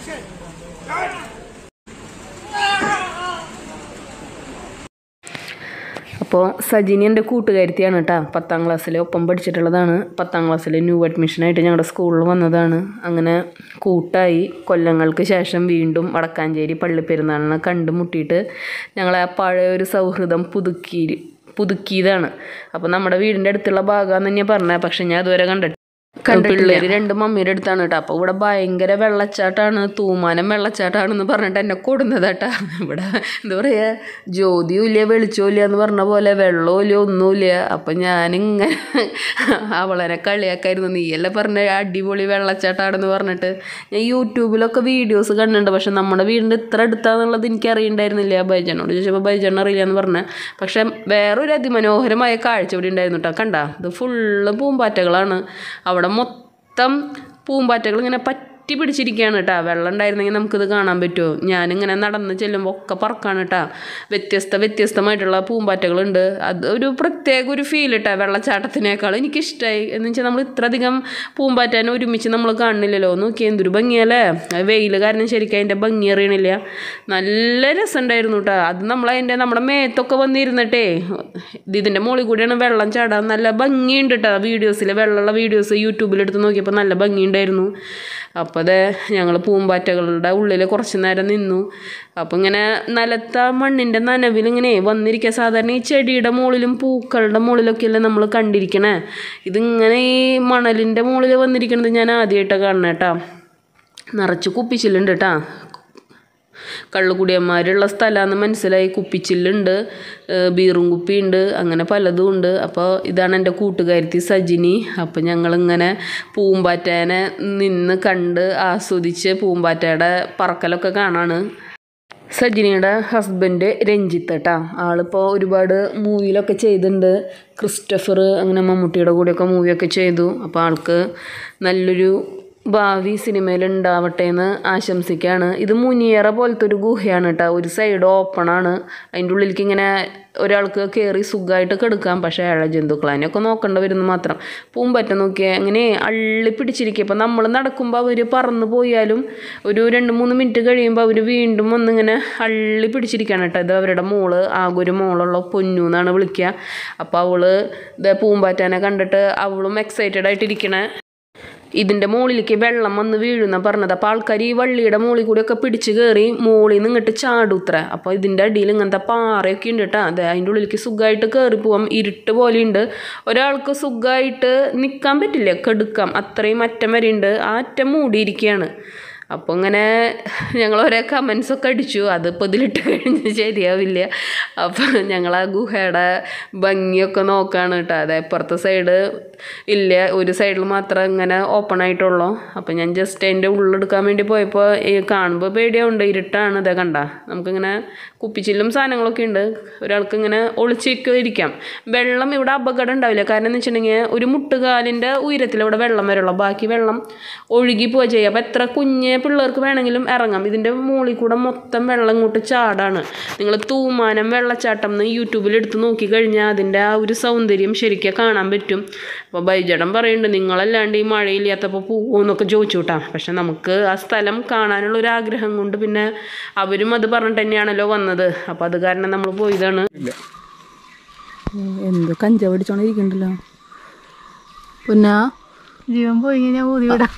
അപ്പോൾ സജിനി എൻ്റെ കൂട്ടുകാരിത്തിയാണ് കേട്ടോ പത്താം ക്ലാസ്സിൽ ഒപ്പം പഠിച്ചിട്ടുള്ളതാണ് പത്താം ക്ലാസ്സിൽ ന്യൂ അഡ്മിഷനായിട്ട് ഞങ്ങളുടെ സ്കൂളിൽ വന്നതാണ് അങ്ങനെ കൂട്ടായി കൊല്ലങ്ങൾക്ക് ശേഷം വീണ്ടും വടക്കാഞ്ചേരി പള്ളിപ്പെരുന്നാളിനെ കണ്ടുമുട്ടിയിട്ട് ഞങ്ങളെ ആ പഴയ ഒരു സൗഹൃദം പുതുക്കി പുതുക്കിയതാണ് അപ്പോൾ നമ്മുടെ വീടിൻ്റെ അടുത്തുള്ള ഭാഗമാണെന്ന് തന്നെയാണ് പറഞ്ഞത് പക്ഷെ ഞാൻ ഇതുവരെ കണ്ടിട്ട് പിള്ളേര് രണ്ട് മമ്മിയുടെ അടുത്താണ് കേട്ടോ അപ്പോൾ ഇവിടെ ഭയങ്കര വെള്ളച്ചാട്ടമാണ് തൂമാനം വെള്ളച്ചാട്ടമാണെന്ന് പറഞ്ഞിട്ട് എന്നെ കൊടുന്നതാട്ടാ ഇവിടെ എന്താ പറയുക ജ്യോതിയും ഇല്ല വെളിച്ചവും ഇല്ല എന്ന് പറഞ്ഞ പോലെ വെള്ളവും ഇല്ല ഒന്നുമില്ല അപ്പം ഞാനിങ്ങനെ അവളെ കളിയാക്കായിരുന്നു നീയല്ലേ പറഞ്ഞ അടിപൊളി വെള്ളച്ചാട്ടമാണെന്ന് പറഞ്ഞിട്ട് ഞാൻ യൂട്യൂബിലൊക്കെ വീഡിയോസ് കണ്ടിട്ടുണ്ട് പക്ഷെ നമ്മുടെ വീടിൻ്റെ ഇത്ര അടുത്താന്നുള്ളത് എനിക്ക് അറിയണ്ടായിരുന്നില്ല ബൈജനോട് ചോദിച്ചപ്പോൾ ബൈജൻ അറിയില്ല എന്ന് പറഞ്ഞ പക്ഷെ വേറൊരു അതിമനോഹരമായ കാഴ്ച ഇവിടെ ഉണ്ടായിരുന്നു കേട്ടോ കണ്ട ഇത് ഫുള്ള് പൂമ്പാറ്റകളാണ് അവിടെ മൊത്തം പൂമ്പാറ്റകൾ ഇങ്ങനെ പറ്റി പിടിച്ചിരിക്കുകയാണ് കേട്ടോ വെള്ളം ഉണ്ടായിരുന്നെങ്കിൽ നമുക്കിത് കാണാൻ പറ്റുമോ ഞാനിങ്ങനെ നടന്ന് ചെല്ലുമ്പോൾ ഒക്കെ പറക്കാണ് കേട്ടോ വ്യത്യസ്ത വ്യത്യസ്തമായിട്ടുള്ള പൂമ്പാറ്റകളുണ്ട് അത് ഒരു പ്രത്യേക ഒരു ഫീൽ കേട്ടോ വെള്ളച്ചാട്ടത്തിനേക്കാൾ എനിക്കിഷ്ടമായി എന്ന് വെച്ചാൽ നമ്മൾ ഇത്രയധികം പൂമ്പാറ്റാനെ ഒരുമിച്ച് നമ്മൾ കാണുന്നില്ലല്ലോ നോക്കി എന്തൊരു ഭംഗിയല്ലേ വെയിൽ കാരണം ശരിക്കും അതിൻ്റെ ഭംഗി അറിയണില്ല നല്ല രസമുണ്ടായിരുന്നു കേട്ടോ അത് നമ്മൾ അതിൻ്റെ നമ്മുടെ മേത്തൊക്കെ വന്നിരുന്നിട്ടേ ഇത് ഇതിൻ്റെ മുകളിൽ കൂടിയാണ് വെള്ളം ചാടാൻ നല്ല ഭംഗിയുണ്ട് കേട്ടോ വീഡിയോസിൽ വെള്ളമുള്ള വീഡിയോസ് യൂട്യൂബിലെടുത്ത് നോക്കിയപ്പോൾ നല്ല ഭംഗിയുണ്ടായിരുന്നു അപ്പോൾ അതെ ഞങ്ങൾ പൂമ്പാറ്റകളുടെ ഉള്ളിൽ കുറച്ച് നേരം നിന്നു അപ്പോൾ ഇങ്ങനെ നിലത്ത മണ്ണിൻ്റെ നനവിൽ ഇങ്ങനെ വന്നിരിക്കുക സാധാരണ ഈ ചെടിയുടെ മുകളിലും പൂക്കളുടെ മുകളിലൊക്കെയല്ലേ നമ്മൾ കണ്ടിരിക്കണേ ഇതിങ്ങനെ ഈ മണലിൻ്റെ മുകളിൽ വന്നിരിക്കണത് ഞാൻ ആദ്യമായിട്ടാണ് കാണണേ കേട്ടോ നിറച്ച് കുപ്പിച്ചില്ലുണ്ട് കേട്ടോ കള്ളുകുടിയന്മാരുള്ള സ്ഥലമാണെന്ന് മനസ്സിലായി കുപ്പിച്ചില്ലുണ്ട് ബീറും കുപ്പിയുണ്ട് അങ്ങനെ പലതും ഉണ്ട് അപ്പോൾ ഇതാണ് എൻ്റെ കൂട്ടുകാരത്തി സജിനി അപ്പോൾ ഞങ്ങളിങ്ങനെ പൂമ്പാറ്റേനെ നിന്ന് കണ്ട് ആസ്വദിച്ച് പൂമ്പാറ്റയുടെ പറക്കലൊക്കെ കാണാണ് സജിനിയുടെ ഹസ്ബൻഡ് രഞ്ജിത്ത് കേട്ടോ ആളിപ്പോൾ ഒരുപാട് മൂവിയിലൊക്കെ ചെയ്തിട്ടുണ്ട് ക്രിസ്റ്റഫർ അങ്ങനെ മമ്മൂട്ടിയുടെ കൂടെയൊക്കെ മൂവിയൊക്കെ ചെയ്തു അപ്പോൾ ആൾക്ക് നല്ലൊരു ഭാവി സിനിമയിൽ ഉണ്ടാവട്ടെ എന്ന് ആശംസിക്കുകയാണ് ഇത് മുനിയറ പോലത്തെ ഒരു ഗുഹയാണ് കേട്ടോ ഒരു സൈഡ് ഓപ്പൺ ആണ് അതിൻ്റെ ഉള്ളിലേക്ക് ഇങ്ങനെ ഒരാൾക്ക് കയറി സുഖമായിട്ട് കിടക്കാം പക്ഷേ ഇഴജന്തുക്കളതിനെയൊക്കെ നോക്കേണ്ട വരുന്നു മാത്രം പൂമ്പറ്റ നോക്കിയാൽ അങ്ങനെ അള്ളി പിടിച്ചിരിക്കുക ഇപ്പം നമ്മൾ നടക്കുമ്പോൾ അവർ പറന്ന് പോയാലും ഒരു രണ്ട് മൂന്ന് മിനിറ്റ് കഴിയുമ്പോൾ അവർ വീണ്ടും വന്നിങ്ങനെ അള്ളി പിടിച്ചിരിക്കുകയാണ് കേട്ടോ ഇത് അവരുടെ മോള് ആകെ ഒരു മോളുള്ള പൊന്നു എന്നാണ് വിളിക്കുക അപ്പോൾ അവള് ഇത് പൂമ്പാറ്റാനെ കണ്ടിട്ട് അവളും എക്സൈറ്റഡ് ആയിട്ടിരിക്കണേ ഇതിൻ്റെ മുകളിലേക്ക് വെള്ളം വന്ന് വീഴുന്ന പറഞ്ഞത് അപ്പോൾ ആൾക്കാർ ഈ വള്ളിയുടെ മുകളിൽ കൂടിയൊക്കെ പിടിച്ച് കയറി മുകളിൽ നിന്ന് ഇങ്ങോട്ട് ചാടുത്ര അപ്പോൾ ഇതിൻ്റെ അടിയിൽ ഇങ്ങനത്തെ പാറയൊക്കെ ഉണ്ട് കേട്ടോ അതെ അതിൻ്റെ ഉള്ളിലേക്ക് സുഖമായിട്ട് കയറി പോവാം ഇരുട്ട് പോലെയുണ്ട് ഒരാൾക്ക് സുഖമായിട്ട് നിൽക്കാൻ പറ്റില്ല കെടുക്കാം അത്രയും അറ്റം വരെ ഉണ്ട് ആ അറ്റം മൂടിയിരിക്കുകയാണ് അപ്പോൾ ഇങ്ങനെ ഞങ്ങൾ ഓരോ കമൻസൊക്കെ അടിച്ചു അതിപ്പോൾ ഇതിലിട്ട് കഴിഞ്ഞ് ശരിയാവില്ല അപ്പോൾ ഞങ്ങൾ ആ ഗുഹയുടെ ഭംഗിയൊക്കെ നോക്കുകയാണ് കേട്ടോ അതെ ഇപ്പുറത്തെ സൈഡ് ഇല്ല ഒരു സൈഡിൽ മാത്രം ഇങ്ങനെ ഓപ്പൺ ആയിട്ടുള്ളൂ അപ്പോൾ ഞാൻ ജസ്റ്റ് അതിൻ്റെ ഉള്ളെടുക്കാൻ വേണ്ടി പോയപ്പോൾ ഈ കാണുമ്പോൾ പേടിയാവുണ്ട് ഇരുട്ടാണ് ഇതേ കണ്ട നമുക്കിങ്ങനെ കുപ്പിച്ചില്ലും സാധനങ്ങളൊക്കെ ഉണ്ട് ഒരാൾക്ക് ഇങ്ങനെ ഒളിച്ചൊക്കെ ഇരിക്കാം വെള്ളം ഇവിടെ അപകടം ഉണ്ടാവില്ല കാരണം എന്ന് വെച്ചിട്ടുണ്ടെങ്കിൽ ഒരു മുട്ടുകാലിൻ്റെ ഉയരത്തിൽ ഇവിടെ വെള്ളം വരുള്ളൂ ബാക്കി വെള്ളം ഒഴുകി പോവുക ചെയ്യുക അപ്പോൾ എത്ര കുഞ്ഞ് പിള്ളേർക്ക് വേണമെങ്കിലും ഇറങ്ങാം ഇതിൻ്റെ മുകളിൽ കൂടെ മൊത്തം വെള്ളം ഇങ്ങോട്ട് ചാടാണ് നിങ്ങൾ തൂമാനം വെള്ളച്ചാട്ടം എന്ന് യൂട്യൂബിൽ എടുത്ത് നോക്കി കഴിഞ്ഞാൽ അതിൻ്റെ ആ ഒരു സൗന്ദര്യം ശരിക്കും കാണാൻ പറ്റും അപ്പോൾ ബൈജടം പറയുന്നുണ്ട് നിങ്ങളല്ലാണ്ട് ഈ മഴയില്ലാത്തപ്പോൾ പോകുമെന്നൊക്കെ ചോദിച്ചു കൂട്ടാ പക്ഷെ നമുക്ക് ആ സ്ഥലം കാണാനുള്ള ഒരു ആഗ്രഹം കൊണ്ട് പിന്നെ അവരും അത് പറഞ്ഞിട്ട് തന്നെയാണല്ലോ വന്നത് അപ്പോൾ അത് കാരണം നമ്മൾ പോയതാണ് എന്തോ കഞ്ചാവ് അടിച്ചോണ്ടിരിക്കണ്ടല്ലോ പിന്നെ ജീവൻ പോയി കഴിഞ്ഞാൽ ഊതി വിടാം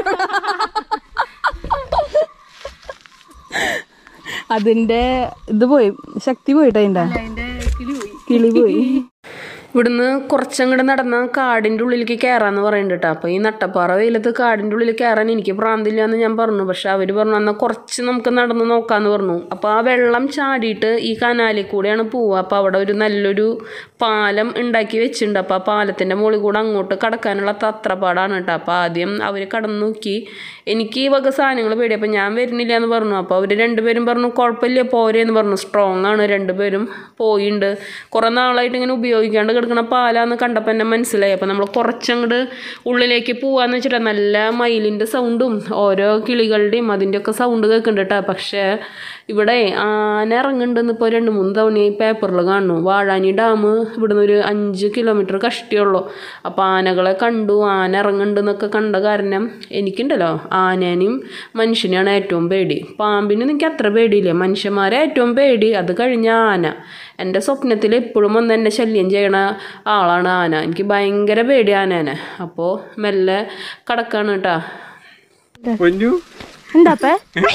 അതിന്റെ ഇത് പോയി ശക്തി പോയിട്ട് അതിന്റെ അതിന്റെ കിളി പോയി കിളി പോയി ഇവിടുന്ന് കുറച്ചങ്ങോട്ട് നടന്ന കാടിൻ്റെ ഉള്ളിലേക്ക് കയറാന്ന് പറയുന്നുണ്ട് കേട്ടോ അപ്പോൾ ഈ നട്ടപ്പാറ വെയിലത്ത് കാടിൻ്റെ ഉള്ളിൽ കയറാൻ എനിക്ക് പ്രാന്തില്ല എന്ന് ഞാൻ പറഞ്ഞു പക്ഷെ അവർ പറഞ്ഞു എന്നാൽ കുറച്ച് നമുക്ക് നടന്ന് നോക്കാമെന്ന് പറഞ്ഞു അപ്പോൾ ആ വെള്ളം ചാടിയിട്ട് ഈ കനാലിൽ കൂടെയാണ് പോവുക അപ്പോൾ അവിടെ ഒരു നല്ലൊരു പാലം ഉണ്ടാക്കി വെച്ചിട്ടുണ്ട് അപ്പോൾ ആ പാലത്തിൻ്റെ മുകളിൽ കൂടെ അങ്ങോട്ട് കടക്കാനുള്ള തത്രപ്പാടാണ് കേട്ടോ അപ്പോൾ ആദ്യം അവർ കടന്നു നോക്കി എനിക്ക് ഈ വക സാധനങ്ങൾ പേടി അപ്പോൾ ഞാൻ വരുന്നില്ല എന്ന് പറഞ്ഞു അപ്പോൾ അവർ രണ്ടുപേരും പറഞ്ഞു കുഴപ്പമില്ല പോരെ എന്ന് പറഞ്ഞു സ്ട്രോങ് ആണ് രണ്ടുപേരും പോയിട്ടുണ്ട് കുറേ നാളായിട്ട് ഇങ്ങനെ ഉപയോഗിക്കാണ്ട് കിടക്കുന്ന പാലാന്ന് കണ്ടപ്പോൾ എന്നെ മനസ്സിലായി അപ്പോൾ നമ്മൾ കുറച്ചങ്ങോട്ട് ഉള്ളിലേക്ക് പോവാന്ന് വെച്ചിട്ടാ നല്ല മയിലിൻ്റെ സൗണ്ടും ഓരോ കിളികളുടെയും അതിൻ്റെയൊക്കെ സൗണ്ട് കേൾക്കുന്നുണ്ട് കേട്ടോ പക്ഷേ ഇവിടെ ആന ഇറങ്ങുന്നുണ്ടെന്ന് ഇപ്പോൾ രണ്ട് മൂന്ന് തവണയായി പേപ്പറിൽ കാണുന്നു വാഴാനി ഡാം ഇവിടുന്ന് ഒരു അഞ്ച് കിലോമീറ്റർ കഷ്ടിയുള്ളൂ അപ്പോൾ ആനകളെ കണ്ടു ആന ഇറങ്ങുന്നുണ്ടെന്നൊക്കെ കണ്ട കാരണം എനിക്കുണ്ടല്ലോ ആനേനെയും മനുഷ്യനെയാണ് ഏറ്റവും പേടി പാമ്പിന് എനിക്ക് അത്ര പേടിയില്ല മനുഷ്യന്മാരെ ഏറ്റവും പേടി അത് കഴിഞ്ഞ ആന എൻ്റെ സ്വപ്നത്തിൽ എപ്പോഴും വന്ന് എന്നെ ശല്യം ചെയ്യണ ആളാണ് ആന എനിക്ക് ഭയങ്കര പേടി ആനേനെ അപ്പോൾ മെല്ലെ കടക്കാണ് കേട്ടോ പൊന്നു എന്താപ്പേ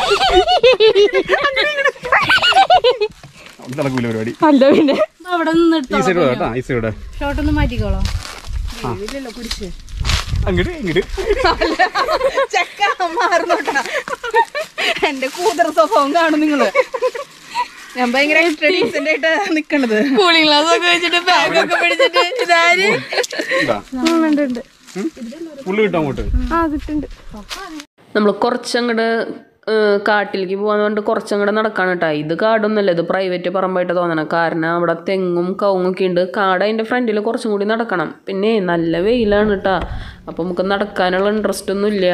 നടക്കൂല പരിപാടി അല്ല പിന്നെ അവിടെ നിന്നിട്ടോ ഈ സൈഡ് കേട്ടോ ഈ സൈഡ് ഷോട്ടൊന്ന് മാറ്റിക്കോളോ അങ്ങോട്ട് ഇങ്ങോട്ട് ചെക്ക മാറുന്നോട്ടാ എന്റെ കൂതറ സ്വഭാവം കാണും നിങ്ങള് ഞാൻ ഭയങ്കര എക്സ്ട്രാ ഡീസന്റ് ആയിട്ട് നിക്കണത് കൂളിംഗ് ഗ്ലാസ് ഒക്കെ വെച്ചിട്ട് ബാഗ് ഒക്കെ പിടിച്ചിട്ട് ഇതാര് ഇതാ ഉണ്ട് ഉണ്ട് പുള്ളി കിട്ടോ അങ്ങോട്ട് ആ കിട്ടുന്നുണ്ട് നമ്മൾ കുറച്ചങ്ങോട്ട് കാട്ടിലേക്ക് പോകാൻ കൊണ്ട് കുറച്ചങ്ങോട്ട് നടക്കാണ് കേട്ടോ ഇത് കാടൊന്നുമല്ല ഇത് പ്രൈവറ്റ് പറമ്പായിട്ട് തോന്നണം കാരണം അവിടെ തെങ്ങും കവുങ്ങൊക്കെ ഉണ്ട് കാട് അതിൻ്റെ ഫ്രണ്ടിൽ കുറച്ചും കൂടി നടക്കണം പിന്നെ നല്ല വെയിലാണ് കേട്ടോ അപ്പം നമുക്ക് നടക്കാനുള്ള ഇൻട്രസ്റ്റ് ഒന്നും ഇല്ല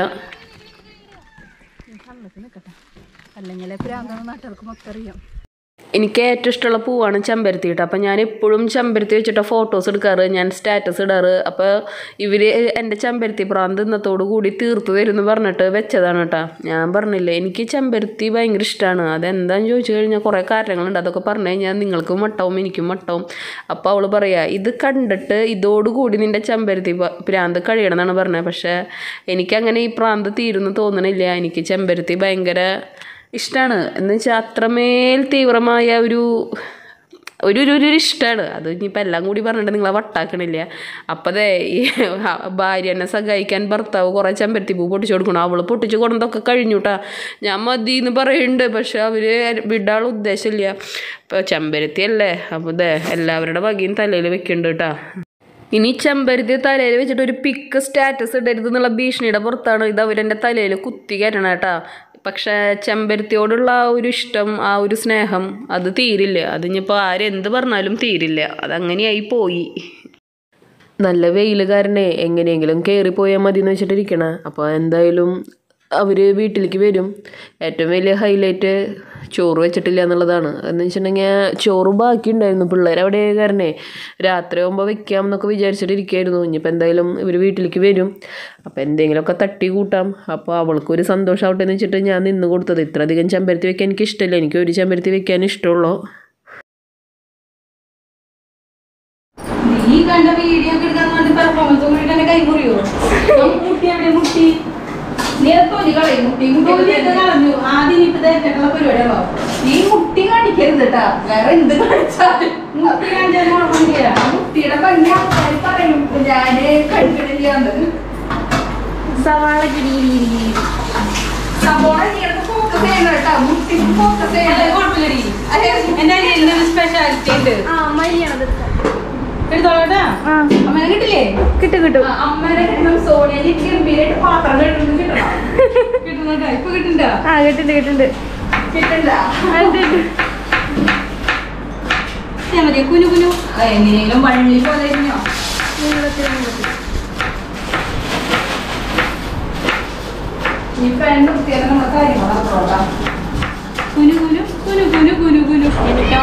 അല്ലെങ്കിൽ പ്രാന്താണ് നാട്ടുകാർക്ക് മൊത്തം അറിയാം എനിക്ക് ഏറ്റവും ഇഷ്ടമുള്ള പൂവാണ് ചെമ്പരത്തി കേട്ടോ അപ്പം ഞാൻ എപ്പോഴും ചെമ്പരത്തി വെച്ചിട്ട് ഫോട്ടോസ് എടുക്കാറ് ഞാൻ സ്റ്റാറ്റസ് ഇടാറ് അപ്പോൾ ഇവർ എൻ്റെ ചെമ്പരത്തി പ്രാന്ത് ഇന്നത്തോടു കൂടി തീർത്തു തരും എന്ന് പറഞ്ഞിട്ട് വെച്ചതാണ് കേട്ടോ ഞാൻ പറഞ്ഞില്ലേ എനിക്ക് ചെമ്പരത്തി ഭയങ്കര ഇഷ്ടമാണ് അതെന്താന്ന് ചോദിച്ചു കഴിഞ്ഞാൽ കുറേ കാരണങ്ങളുണ്ട് അതൊക്കെ പറഞ്ഞു കഴിഞ്ഞാൽ നിങ്ങൾക്കും മട്ടവും എനിക്കും മട്ടവും അപ്പോൾ അവൾ പറയാ ഇത് കണ്ടിട്ട് ഇതോടുകൂടി നിൻ്റെ ചെമ്പരത്തി പ- പ്രാന്ത് കഴിയണം എന്നാണ് പറഞ്ഞത് പക്ഷേ എനിക്കങ്ങനെ ഈ പ്രാന്ത് തീരുന്നു തോന്നണില്ല എനിക്ക് ചെമ്പരത്തി ഭയങ്കര ഇഷ്ടമാണ് എന്ന് വെച്ചാൽ അത്രമേൽ തീവ്രമായ ഒരു ഒരു ഒരു ഒരു ഇഷ്ടമാണ് അത് ഇനിയിപ്പോൾ എല്ലാം കൂടി പറഞ്ഞിട്ട് നിങ്ങളെ വട്ടാക്കണില്ല അപ്പം അതെ ഈ ഭാര്യ എന്നെ സഹായിക്കാൻ ഭർത്താവ് കുറേ ചെമ്പരത്തി പൂ പൊട്ടിച്ചു കൊടുക്കണം അവൾ പൊട്ടിച്ച് കൊടുന്നതൊക്കെ കഴിഞ്ഞു കേട്ടാ ഞാൻ മതി എന്ന് പറയുന്നുണ്ട് പക്ഷെ അവർ വിടാനുള്ള ഉദ്ദേശമില്ല ഇപ്പോൾ ചെമ്പരത്തി അല്ലേ അപ്പോൾ അതെ എല്ലാവരുടെ വകയും തലയിൽ വെക്കുന്നുണ്ട് കേട്ടാ ഇനി ചെമ്പരത്തി തലയിൽ വെച്ചിട്ട് ഒരു പിക്ക് സ്റ്റാറ്റസ് ഇടരുത് എന്നുള്ള ഭീഷണിയുടെ പുറത്താണ് ഇത് അവരെൻ്റെ തലയിൽ കുത്തി കയറ്റണം കേട്ടാ പക്ഷേ ചെമ്പരത്തിയോടുള്ള ആ ഒരു ഇഷ്ടം ആ ഒരു സ്നേഹം അത് തീരില്ല അതിനിപ്പോൾ ആരെന്ത് പറഞ്ഞാലും തീരില്ല അതങ്ങനെയായി പോയി നല്ല വെയിൽ കാരണേ എങ്ങനെയെങ്കിലും കയറിപ്പോയാൽ മതി എന്ന് വെച്ചിട്ടിരിക്കണ അപ്പോൾ എന്തായാലും അവർ വീട്ടിലേക്ക് വരും ഏറ്റവും വലിയ ഹൈലൈറ്റ് ചോറ് വെച്ചിട്ടില്ല എന്നുള്ളതാണ് എന്ന് വെച്ചിട്ടുണ്ടെങ്കിൽ ചോറ് ബാക്കി ഉണ്ടായിരുന്നു പിള്ളേർ അവിടെ കാരണേ രാത്രി ആകുമ്പോൾ വെക്കാം എന്നൊക്കെ വിചാരിച്ചിട്ടിരിക്കുകയായിരുന്നു ഇനിയിപ്പോൾ എന്തായാലും ഇവർ വീട്ടിലേക്ക് വരും അപ്പോൾ എന്തെങ്കിലുമൊക്കെ തട്ടി കൂട്ടാം അപ്പോൾ അവൾക്കൊരു സന്തോഷമാവട്ടെ എന്ന് വെച്ചിട്ട് ഞാൻ നിന്ന് കൊടുത്തത് ഇത്രയധികം ചെമ്പരത്തി വെക്കാൻ എനിക്ക് ഇഷ്ടമില്ല എനിക്ക് ഒരു ചെമ്പരത്തി വെക്കാൻ ഇഷ്ടമുള്ളൂ നീ കണ്ട വീഡിയോ ഒക്കെ എടുക്കാൻ വേണ്ടി പെർഫോമൻസ് കൂടി എന്നെ കൈ മുറിയോ മുട്ടി അവിടെ മുട്ടി നീ അത് തൊലി കളയും മുട്ടി തൊലിയൊക്കെ കളഞ്ഞു ആദ്യം ഇപ്പൊ തേച്ചിട്ടുള്ള പരിപാടിയാണോ നീ മുട്ടി കാണിക്കരുത് കേട്ടാ വേറെ എന്ത് കാണിച്ചാലും മുട്ടി കാണിച്ചാൽ കുഴപ്പമില്ല ആ മുട്ടിയുടെ ഭംഗി ആൾക്കാർ പറയും ഞാന് കഴിക്കണില്ലാന്ന് സവാള സവാള ഫോക്കസ് ചെയ്യണം കേട്ടോ മുട്ടി ഫോക്കസ് ചെയ്യണം കുഴപ്പമില്ലടി എന്റെ സ്പെഷ്യാലിറ്റി ഉണ്ട് ആ മരിയാണത് എടുത്തോളാട്ടാ അമ്മേനെ കിട്ടില്ലേ കിട്ടും കിട്ടും ആ, അമ്മേനെ കിട്ടണം സോണിയെ ഗംഭീരായിട്ട് പാത്രം കിട്ടുന്നു കിട്ടണം കിട്ടുന്നുണ്ടോ ഇപ്പൊ കിട്ടുന്നുണ്ടോ ആ കിട്ടുന്നുണ്ട് കിട്ടുന്നുണ്ട് കിട്ടണ്ട ആ, ഉണ്ട്, ഉണ്ട്. ഞാൻ മതി കുനു കുനു ആ, എങ്ങനെയെങ്കിലും വള്ളി പോലെ ഇരുന്നോ ഈ പാൻ വൃത്തിയാക്കാൻ നമ്മുടെ കാര്യങ്ങൾ നടത്തോളാം കുനു കുനു കുനു കുനു കുനു കുനു എനിക്കോ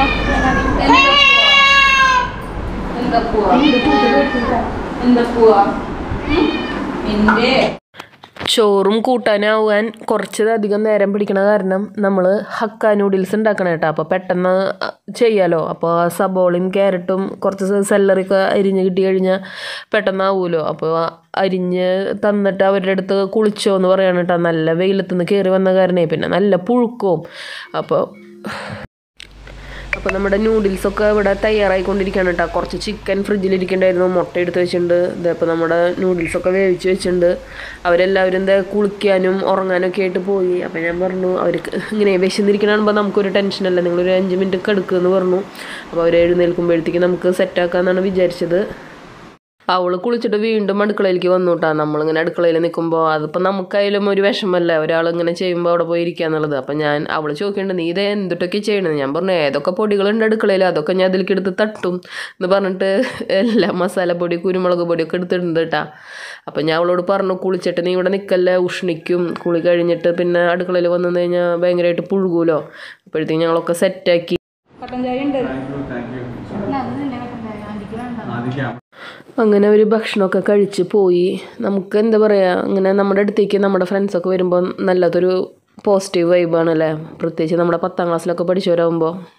എന്താ പോവാ എന്താ പോവാ എന്റെ ചോറും കൂട്ടാനാവാൻ കുറച്ചധികം നേരം പിടിക്കണ കാരണം നമ്മൾ ഹക്ക നൂഡിൽസ് ഉണ്ടാക്കണം കേട്ടോ അപ്പോൾ പെട്ടെന്ന് ചെയ്യാലോ അപ്പോൾ ആ സബോളയും ക്യാരറ്റും കുറച്ച് സെല്ലറിയൊക്കെ അരിഞ്ഞ് കിട്ടി കഴിഞ്ഞാൽ പെട്ടെന്നാവുമല്ലോ അപ്പോൾ അരിഞ്ഞ് തന്നിട്ട് അവരുടെ അടുത്ത് കുളിച്ചോ എന്ന് പറയാണ് കേട്ടോ നല്ല വെയിലത്തുനിന്ന് കയറി വന്ന കാരണേ പിന്നെ നല്ല പുഴുക്കവും അപ്പോൾ അപ്പോൾ നമ്മുടെ നൂഡിൽസൊക്കെ ഇവിടെ തയ്യാറായിക്കൊണ്ടിരിക്കുകയാണ് കേട്ടോ കുറച്ച് ചിക്കൻ ഫ്രിഡ്ജിലിരിക്കണ്ടായിരുന്നു മുട്ട എടുത്ത് വെച്ചിട്ടുണ്ട് ഇതപ്പോൾ നമ്മുടെ നൂഡിൽസൊക്കെ വേവിച്ച് വെച്ചിട്ടുണ്ട് അവരെല്ലാവരും എന്താ കുളിക്കാനും ഉറങ്ങാനും ഒക്കെ ആയിട്ട് പോയി അപ്പോൾ ഞാൻ പറഞ്ഞു അവർക്ക് ഇങ്ങനെ വിശന്നിരിക്കണ കാണുമ്പോൾ നമുക്കൊരു ടെൻഷനല്ല നിങ്ങളൊരു അഞ്ച് മിനിറ്റ് കിടക്കുമെന്ന് പറഞ്ഞു അപ്പോൾ അവർ എഴുന്നേൽക്കുമ്പോഴത്തേക്ക് നമുക്ക് സെറ്റാക്കാമെന്നാണ് വിചാരിച്ചത് അവൾ കുളിച്ചിട്ട് വീണ്ടും അടുക്കളയിലേക്ക് വന്നു കേട്ടാ നമ്മളിങ്ങനെ അടുക്കളയിൽ നിൽക്കുമ്പോൾ അതിപ്പോൾ നമുക്കായാലും ഒരു വിഷമല്ല ഒരാളിങ്ങനെ ചെയ്യുമ്പോൾ അവിടെ പോയി ഇരിക്കുക എന്നുള്ളത് അപ്പം ഞാൻ അവൾ ചോദിക്കുന്നുണ്ട് നീ ഇത് എന്തിട്ടൊക്കെ ചെയ്യണത് ഞാൻ പറഞ്ഞു ഏതൊക്കെ പൊടികളുണ്ട് അടുക്കളയിൽ അതൊക്കെ ഞാൻ അതിലേക്ക് എടുത്ത് തട്ടും എന്ന് പറഞ്ഞിട്ട് എല്ലാ മസാലപ്പൊടി കുരുമുളക് പൊടിയൊക്കെ എടുത്തിട്ടുണ്ട് കേട്ടാ അപ്പം ഞാൻ അവളോട് പറഞ്ഞു കുളിച്ചിട്ട് നീ ഇവിടെ നിൽക്കല്ലേ ഉഷ്ണിക്കും കുളി കഴിഞ്ഞിട്ട് പിന്നെ അടുക്കളയിൽ വന്നു കഴിഞ്ഞാൽ ഭയങ്കരമായിട്ട് പുഴുകൂലോ അപ്പോഴത്തേക്കും ഞങ്ങളൊക്കെ സെറ്റാക്കി കട്ടൻ ചായ ഉണ്ട് എന്നാ, അത് തന്നെ കട്ടൻ ചായ ആന്റിക്ക് വേണ്ട അങ്ങനെ ഒരു ഭക്ഷണമൊക്കെ കഴിച്ച് പോയി നമുക്ക് എന്താ പറയുക അങ്ങനെ നമ്മുടെ അടുത്തേക്ക് നമ്മുടെ ഫ്രണ്ട്സൊക്കെ വരുമ്പോൾ നല്ലതൊരു പോസിറ്റീവ് വൈബാണ് അല്ലേ പ്രത്യേകിച്ച് നമ്മുടെ പത്താം ക്ലാസ്സിലൊക്കെ പഠിച്ചവരാകുമ്പോൾ